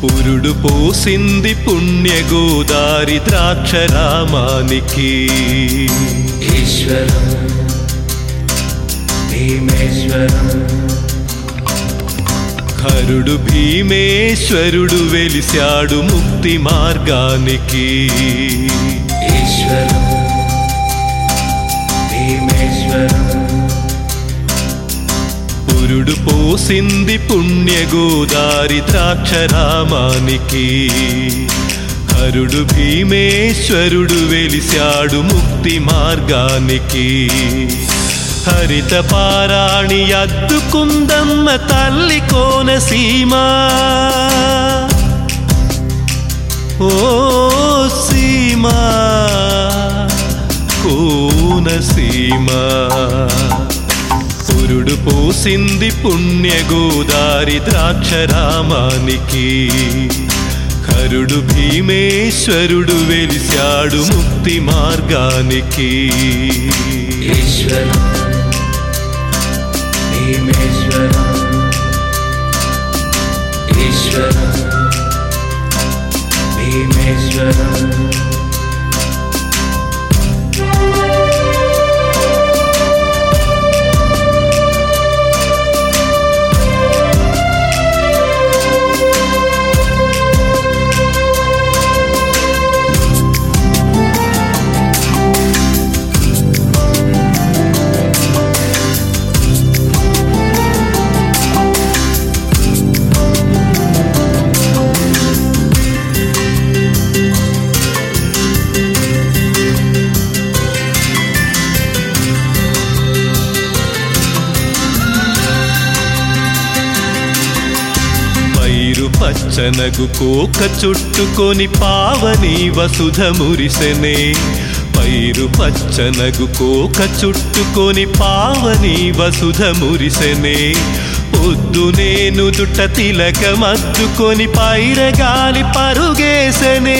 పురుడు పోసింది పుణ్య గోదారి ద్రాక్షరామానికి ఈశ్వరం భీమేశ్వరం హరుడు భీమేశ్వరుడు వెలిశాడు ముక్తి మార్గానికి ఈశ్వరం భీమేశ్వరం పురుడు పోసింది పుణ్య గోదారి ద్రాక్షరామానికి హరుడు భీమేశ్వరుడు వెలిశాడు ముక్తి మార్గానికి హరిత పారాణి అద్దుకుందమ్మ తల్లి కోనసీమా ఓ సీమా కోనసీమా పురుడు పోసింది పుణ్య గోదారి ద్రాక్షరామానికి హరుడు భీమేశ్వరుడు వెలిశాడు ముక్తి మార్గానికి ఈశ్వరం భీమేశ్వరం ఈశ్వరం భీమేశ్వరం పైరు పచ్చనగు కోక చుట్టుకొని పావని వసుధ మురిసెనే పైరు పచ్చనగు కోక చుట్టుకొని పావని వసుధ మురిసెనే పొద్దు నేను దుట్ట తిలకమద్దుకొని పైరగాలి పరుగేసనే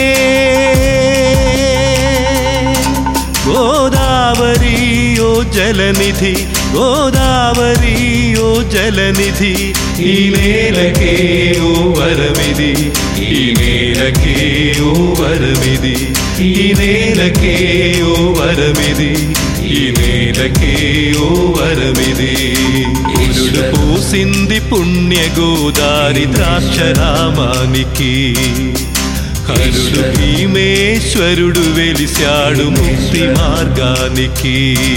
గోదావరి ఓ జలనిధి గోదావరి ఓ జలనిధి ఈ నేలకే ఓ వరమిది ఈ నేలకే ఓ వరమిది ఈ నేలకే ఓ వరమిది ఈ నేలకే ఓ వరమిది పురుడు పూసింది పుణ్య గోదారి ద్రాక్షరామానికి హరుడు భీమేశ్వరుడు వెలిశాడు ముక్తి మార్గానికి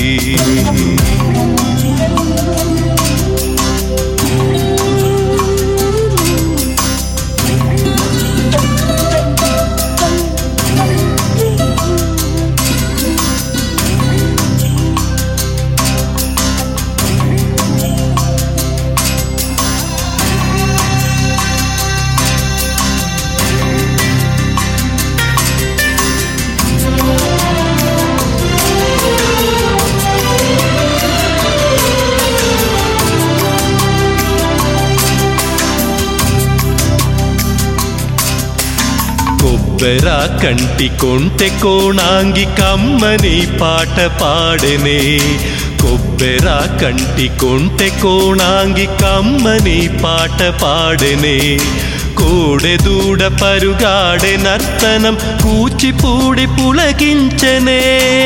కొబ్బెర కంటి కొంటె కోణాంగి కమ్మని పాట పాడెనే కొబ్బెర కంటి కొంటె కోణాంగి కమ్మని పాట పాడెనే కోడె దూడ పరుగాడె నర్తనం కూచిపూడి పులకించనే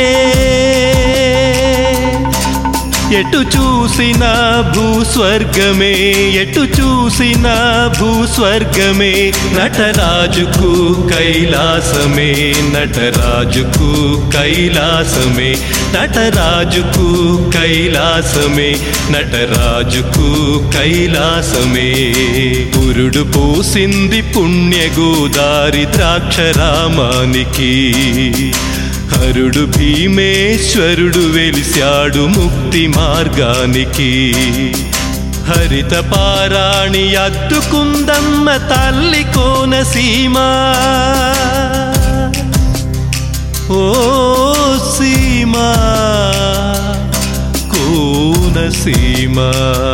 ఎటు చూసిన భూస్వర్గమే ఎటు చూసిన భూస్వర్గమే నటరాజుకు కైలాసమే నటరాజుకు కైలాసమే నటరాజుకు కైలాసమే నటరాజుకు కైలాసమే పురుడు పూసింది పుణ్య గోదారి ద్రాక్షరామానికి హరుడు భీమేశ్వరుడు వెలిశాడు ముక్తి మార్గానికి హరిత పారాణి అద్దుకుందమ్మ తల్లి కోనసీమా ఓ సీమా కోనసీమా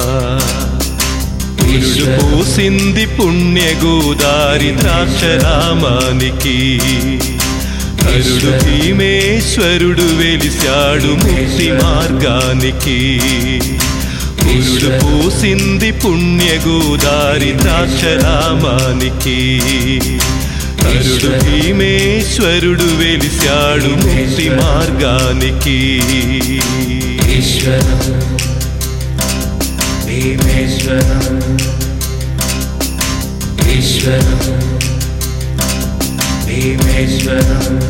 పురుడు పోసింది పుణ్య గోదారి ద్రాక్షరామానికి హరుడు భీమేశ్వరుడు వెలిశాడు ముక్తి మార్గానికి పురుడు పూసింది పుణ్యగోదారి ద్రాక్షరామానికి హరుడు భీమేశ్వరుడు వెలిశాడు ముక్తి మార్గానికి ఈశ్వరం భీమేశ్వరం ఈశ్వరం భీమేశ్వరం